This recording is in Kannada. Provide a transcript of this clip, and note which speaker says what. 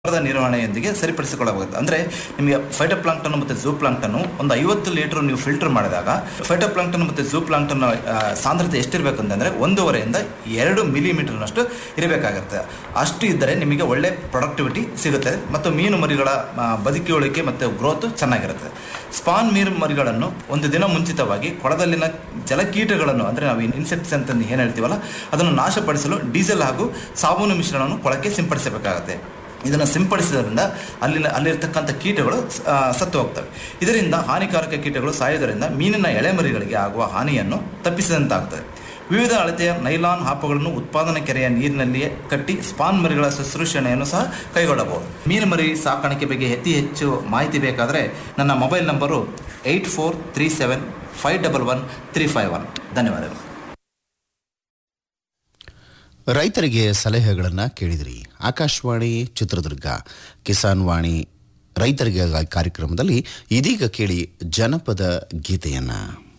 Speaker 1: ದ ನಿರ್ವಹಣೆಯೊಂದಿಗೆ ಸರಿಪಡಿಸಿಕೊಳ್ಳಬಹುದು ಅಂದ್ರೆ ನಿಮಗೆ ಫೈಟೋಪ್ಲಾಂಕ್ಟನ್ ಮತ್ತು ಝೂ ಪ್ಲಾಂಕ್ಟನ್ ಒಂದು ಐವತ್ತು ಲೀಟರ್ ನೀವು ಫಿಲ್ಟರ್ ಮಾಡಿದಾಗ ಫೈಟೋಪ್ಲಾಂಕ್ಟನ್ ಮತ್ತು ಝೂ ಪ್ಲಾಂಕ್ಟನ್ ಸಾಂದ್ರತೆ ಎಷ್ಟಿರಬೇಕು ಅಂತಂದ್ರೆ ಒಂದೂವರೆಯಿಂದ ಎರಡು ಮಿಲಿಮೀಟರ್ನಷ್ಟು ಇರಬೇಕಾಗುತ್ತೆ ಅಷ್ಟು ಇದ್ದರೆ ನಿಮಗೆ ಒಳ್ಳೆ ಪ್ರೊಡಕ್ಟಿವಿಟಿ ಸಿಗುತ್ತೆ ಮತ್ತು ಮೀನು ಮರಿಗಳ ಆ, ಬದುಕುಳಿಕೆ ಮತ್ತು ಗ್ರೋತ್ ಚೆನ್ನಾಗಿರುತ್ತೆ ಸ್ಪಾನ್ ಮೀನು ಮರಿಗಳನ್ನು ಒಂದು ದಿನ ಮುಂಚಿತವಾಗಿ ಕೊಳದಲ್ಲಿನ ಜಲಕೀಟಗಳನ್ನು ಅಂದರೆ ನಾವು ಇನ್ಸೆಕ್ಟ್ಸ್ ಅಂತ ಏನು ಹೇಳ್ತೀವಲ್ಲ ಅದನ್ನು ನಾಶಪಡಿಸಲು ಡೀಸೆಲ್ ಹಾಗೂ ಸಾಬೂನು ಮಿಶ್ರಣವನ್ನು ಕೊಳಕ್ಕೆ ಸಿಂಪಡಿಸಬೇಕಾಗುತ್ತೆ ಇದನ್ನು ಸಿಂಪಡಿಸಿದ್ರಿಂದ ಅಲ್ಲಿನ ಅಲ್ಲಿರ್ತಕ್ಕಂಥ ಕೀಟಗಳು ಆ, ಸತ್ತು ಹೋಗ್ತವೆ ಇದರಿಂದ ಹಾನಿಕಾರಕ ಕೀಟಗಳು ಸಾಯೋದರಿಂದ ಮೀನಿನ ಎಳೆಮರಿಗಳಿಗೆ ಆಗುವ ಹಾನಿಯನ್ನು ತಪ್ಪಿಸಿದಂತಾಗುತ್ತದೆ ವಿವಿಧ ಅಳತೆಯ ನೈಲಾನ್ ಹಾಪುಗಳನ್ನು ಉತ್ಪಾದನಾ ಕೆರೆಯ ನೀರಿನಲ್ಲಿಯೇ ಕಟ್ಟಿ ಸ್ಪಾನ್ ಮರಿಗಳ ಶುಶ್ರೂಷಣೆಯನ್ನು ಸಹ ಕೈಗೊಳ್ಳಬಹುದು ಮೀನು ಮರಿ ಸಾಕಾಣಿಕೆ ಬಗ್ಗೆ ಅತಿ ಹೆಚ್ಚು ಮಾಹಿತಿ ಬೇಕಾದರೆ ನನ್ನ mobile number eight four three seven five double one three five one ಧನ್ಯವಾದಗಳು
Speaker 2: ರೈತರಿಗೆ ಸಲಹೆಗಳನ್ನು ಕೇಳಿದ್ರಿ ಆಕಾಶವಾಣಿ ಚಿತ್ರದುರ್ಗ ಕಿಸಾನ್ ವಾಣಿ ರೈತರಿಗೆ ಕಾರ್ಯಕ್ರಮದಲ್ಲಿ ಇದೀಗ ಕೇಳಿ ಜನಪದ ಗೀತೆಯನ್ನ